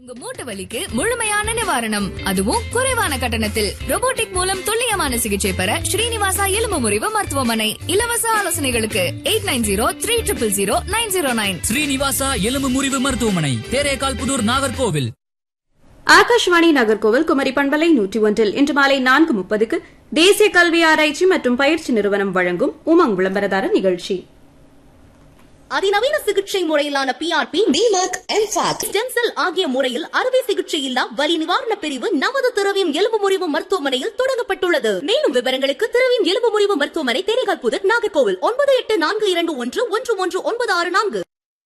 உங்க மூட்டு வலிக்கு முழுமையான நிவாரணம் அதுவும் குறைவான கட்டணத்தில் robotic மூலம் துல்லியமான சிகிச்சை பெற ஸ்ரீனிவாசா எலும்பு முறிவு மருத்துவமனை இலவச ஆலோசனைகளுக்கு eight nine zero three triple zero nine zero nine Srinivasa எலும்பு முறிவு மருத்துவமனை தேரேகால் புதூர் நாகர்கோவில் ஆகாஷ்வாணி நகர்கோவில் குமரி பண்பலை நூற்றி ஒன்றில் இன்று மாலை நான்கு முப்பதுக்கு தேசிய கல்வி ஆராய்ச்சி மற்றும் பயிற்சி நிறுவனம் வழங்கும் உமங் விளம்பரதார நிகழ்ச்சி அதிநவீன சிகிச்சை முறையிலான PRP DMAC MFAC stem cell ஆகிய முறையில் அறுவை சிகிச்சை இல்லா வலி நிவாரண பிரிவு நமது திரவியம் எலும்பு முறிவு மருத்துவமனையில் தொடங்கப்பட்டுள்ளது மேலும் விவரங்களுக்கு திரவியம் எலும்பு முறிவு மருத்துவமனை தேனிகால் புதர் நாகர்கோவில் ஒன்பது எட்டு நான்கு இரண்டு ஒன்று ஒன்று ஒன்று ஒன்பது ஆறு நான்கு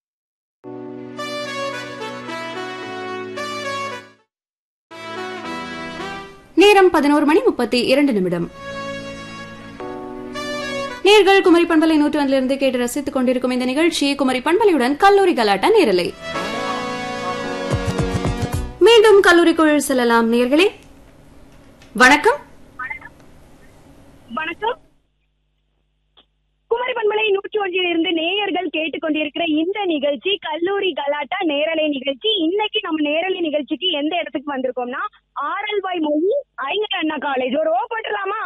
நேரம் பதினோரு மணி முப்பத்தி இரண்டு நிமிடம் நேர்கள் குமரி பண்பலை நூற்றாண்டிலிருந்து கேட்டு ரசித்துக் கொண்டிருக்கும் இந்த நிகழ்ச்சி குமரி பண்பலையுடன் கல்லூரி கலாட்டா நேரலை மீண்டும் கல்லூரிக்குள் செல்லலாம் நேர்களே வணக்கம் வணக்கம் குமரி பண்பலை நூற்றி ஒன்றில் இருந்து நேயர்கள் கேட்டுக்கொண்டிருக்கிற இந்த நிகழ்ச்சி கல்லூரி கலாட்டா நேரலை நிகழ்ச்சி இன்னைக்கு நம்ம நேரலை நிகழ்ச்சிக்கு எந்த இடத்துக்கு வந்திருக்கோம்னா ஆரல்வாய் மொழி அறிஞர் அண்ணா காலேஜ் ஒரு ஓ போட்டுலாமா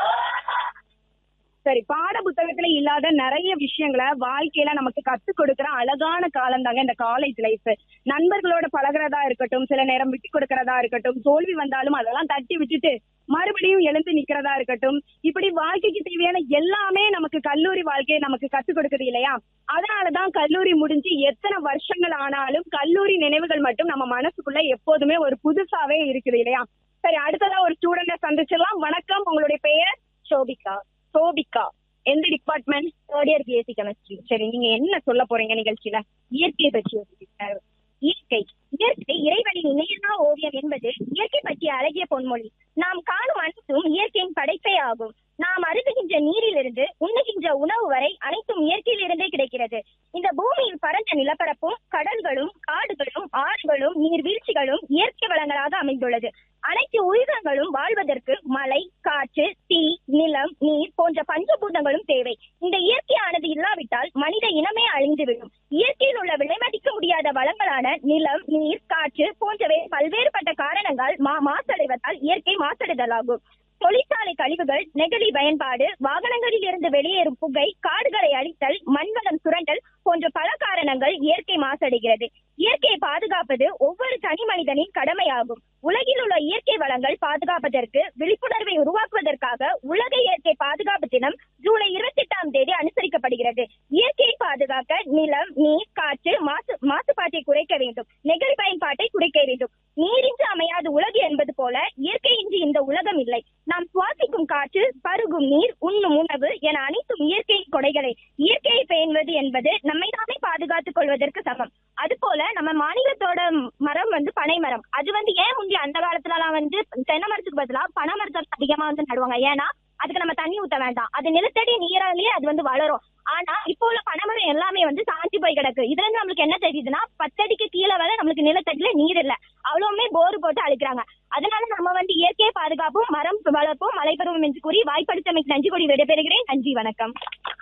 சரி பாட புத்தகத்துல இல்லாத நிறைய விஷயங்களை வாழ்க்கையில நமக்கு கத்து கொடுக்கிற அழகான காலம் தாங்க இந்த காலேஜ் லைஃப் நண்பர்களோட பழகுறதா இருக்கட்டும் சில நேரம் விட்டு கொடுக்கறதா இருக்கட்டும் தோல்வி வந்தாலும் அதெல்லாம் தட்டி விட்டுட்டு மறுபடியும் எழுந்து நிக்கிறதா இருக்கட்டும் இப்படி வாழ்க்கைக்கு தேவையான எல்லாமே நமக்கு கல்லூரி வாழ்க்கையை நமக்கு கத்து கொடுக்குது இல்லையா அதனாலதான் கல்லூரி முடிஞ்சு எத்தனை வருஷங்கள் ஆனாலும் கல்லூரி நினைவுகள் மட்டும் நம்ம மனசுக்குள்ள எப்போதுமே ஒரு புதுசாவே இருக்குது இல்லையா சரி அடுத்ததா ஒரு ஸ்டூடெண்ட சந்திச்சிடலாம் வணக்கம் உங்களுடைய பெயர் சோபிகா சோபிகா எந்த department third year BSc chemistry சரி நீங்க என்ன சொல்ல போறீங்க நிகழ்ச்சியில இயற்கையை பற்றி யோசிக்கிறீங்க. இயற்கை இயற்கை இறைவனின் இணையனா ஓவியம் என்பது இயற்கை பற்றிய அழகிய பொன்மொழி நாம் காணும் அனைத்தும் இயற்கையின் படைப்பே ஆகும் நாம் அருந்துகின்ற நீரிலிருந்து உண்ணுகின்ற உணவு வரை அனைத்தும் இயற்கையிலிருந்தே கிடைக்கிறது இந்த பூமியில் பரந்த நிலப்பரப்பும் கடல்களும் காடுகளும் ஆறுகளும் நீர்வீழ்ச்சிகளும் இயற்கை வளங்களாக அமைந்துள்ளது அனைத்து உயிரினங்களும் வாழ்வதற்கு மழை காற்று தீ நிலம் நீர் போன்ற பஞ்சபூதங்களும் தேவை இந்த இயற்கையானது இல்லாவிட்டால் மனித இனமே அழிந்துவிடும் இயற்கையில் உள்ள விலைமதிக்க முடியாத வளங்களான நிலம் நீர் காற்று போன்றவை பல்வேறுபட்ட காரணங்கள் மா மாசடைவதால் இயற்கை மாசடைதலாகும் தொழிற்சாலை கழிவுகள் நெகிழி பயன்பாடு வாகனங்களில் இருந்து வெளியேறும் புகை காடுகளை அழித்தல் மண்வளம் சுரண்டல் போன்ற பல காரணங்கள் இயற்கை மாசடைகிறது இயற்கையை பாதுகாப்பது ஒவ்வொரு தனி மனிதனின் கடமையாகும் உலகில் உள்ள இயற்கை வளங்கள் பாதுகாப்பதற்கு விழிப்புணர்வை உருவாக்குவதற்காக உலக இயற்கை பாதுகாப்பு தினம் ஜூலை இருபத்தி எட்டாம் தேதி அனுசரிக்கப்படுகிறது இயற்கையை பாதுகாக்க நிலம் நீர் காற்று மாசு மாசுபாட்டை குறைக்க வேண்டும் நெகிழி பயன்பாட்டை குறைக்க வேண்டும் நீரின்றி அமையாது உலகு என்பது போல இயற்கையின்றி இந்த உலகம் இல்லை நாம் சுவாசிக்கும் காற்று பருகும் நீர் உண்ணும் உணவு என அனைத்தும் இயற்கையின் கொடைகளை இயற்கையை பேணுவது என்பது நம்மை நாமே பாதுகாத்துக் கொள்வதற்கு சமம் அதுபோல நம்ம மாநிலத்தோட மரம் வந்து பனை மரம் அது வந்து ஏன் முந்தி அந்த காலத்துல எல்லாம் வந்து தென்னை மரத்துக்கு பதிலா பனை மரத்தை அதிகமா வந்து நடுவாங்க ஏன்னா அதுக்கு நம்ம தண்ணி ஊத்த வேண்டாம் அது நிலத்தடி நீராலேயே அது வந்து வளரும் ஆனா இப்போ உள்ள பனைமரம் எல்லாமே வந்து சாஞ்சி போய் கிடக்கு இதுல இருந்து நம்மளுக்கு என்ன தெரியுதுன்னா பத்தடிக்கு கீழே வரை நம்மளுக்கு நிலத்தடியில நீர் இல்ல அவ்வளவுமே போர் போட்டு அழிக்கிறாங்க அதனால நம்ம வந்து இயற்கையை பாதுகாப்போம் மரம் வளர்ப்போம் மழை பெறுவோம் என்று கூறி வாய்ப்படுத்தமைக்கு நன்றி கூறி விடைபெறுகிறேன் நன்றி வணக்கம்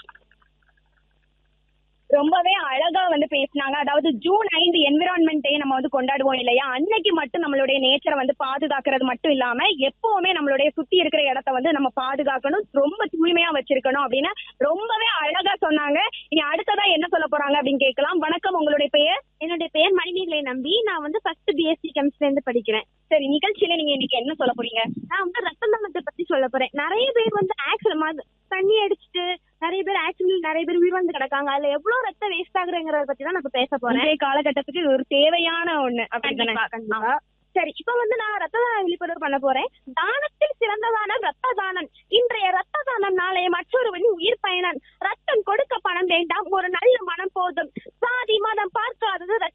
ரொம்பவே அழகா வந்து பேசினாங்க அதாவது ஜூன் ஐந்து என்விரான்மெண்ட் டே நம்ம வந்து கொண்டாடுவோம் இல்லையா அன்னைக்கு மட்டும் நம்மளுடைய நேச்சரை வந்து பாதுகாக்கிறது மட்டும் இல்லாம எப்பவுமே நம்மளுடைய சுத்தி இருக்கிற இடத்த வந்து நம்ம பாதுகாக்கணும் ரொம்ப தூய்மையா வச்சிருக்கணும் அப்படின்னு ரொம்பவே அழகா சொன்னாங்க இனி அடுத்ததா என்ன சொல்ல போறாங்க அப்படின்னு கேட்கலாம் வணக்கம் உங்களுடைய பெயர் என்னுடைய பெயர் மணிமேகலை நம்பி நான் வந்து ஃபர்ஸ்ட் பிஎஸ்சி கெமிஸ்ட்ரி இருந்து படிக்கிறேன் சரி நிகழ்ச்சியில நீங்க இன்னைக்கு என்ன சொல்ல போறீங்க நான் வந்து ரத்த தானத்தை பத்தி சொல்ல போறேன் நிறைய பேர் வந்து ஆக்சிடென்ட் தண்ணி அடிச்சுட்டு நிறைய பேர் ஆக்சிடென்ட் நிறைய பேர் உயிர் வந்து கிடக்காங்க அதுல எவ்வளவு ரத்தம் வேஸ்ட் ஆகுறங்கிறத பத்தி தான் நான் இப்ப பேச போறேன் இன்றைய காலகட்டத்துக்கு இது ஒரு தேவையான ஒண்ணு அப்படிதானே கண்டிப்பா சரி இப்ப வந்து நான் ரத்த தான விழிப்புணர்வு பண்ண போறேன் தானத்தில் சிறந்த தானம் ரத்த தானம் இன்றைய ரத்த தானம் நாளைய மற்றொருவனின் உயிர் பயணன் ரத்தம் கொடுக்க பணம் வேண்டாம் ஒரு நல்ல மனம் போதும் சாதி மதம் பார்க்காதது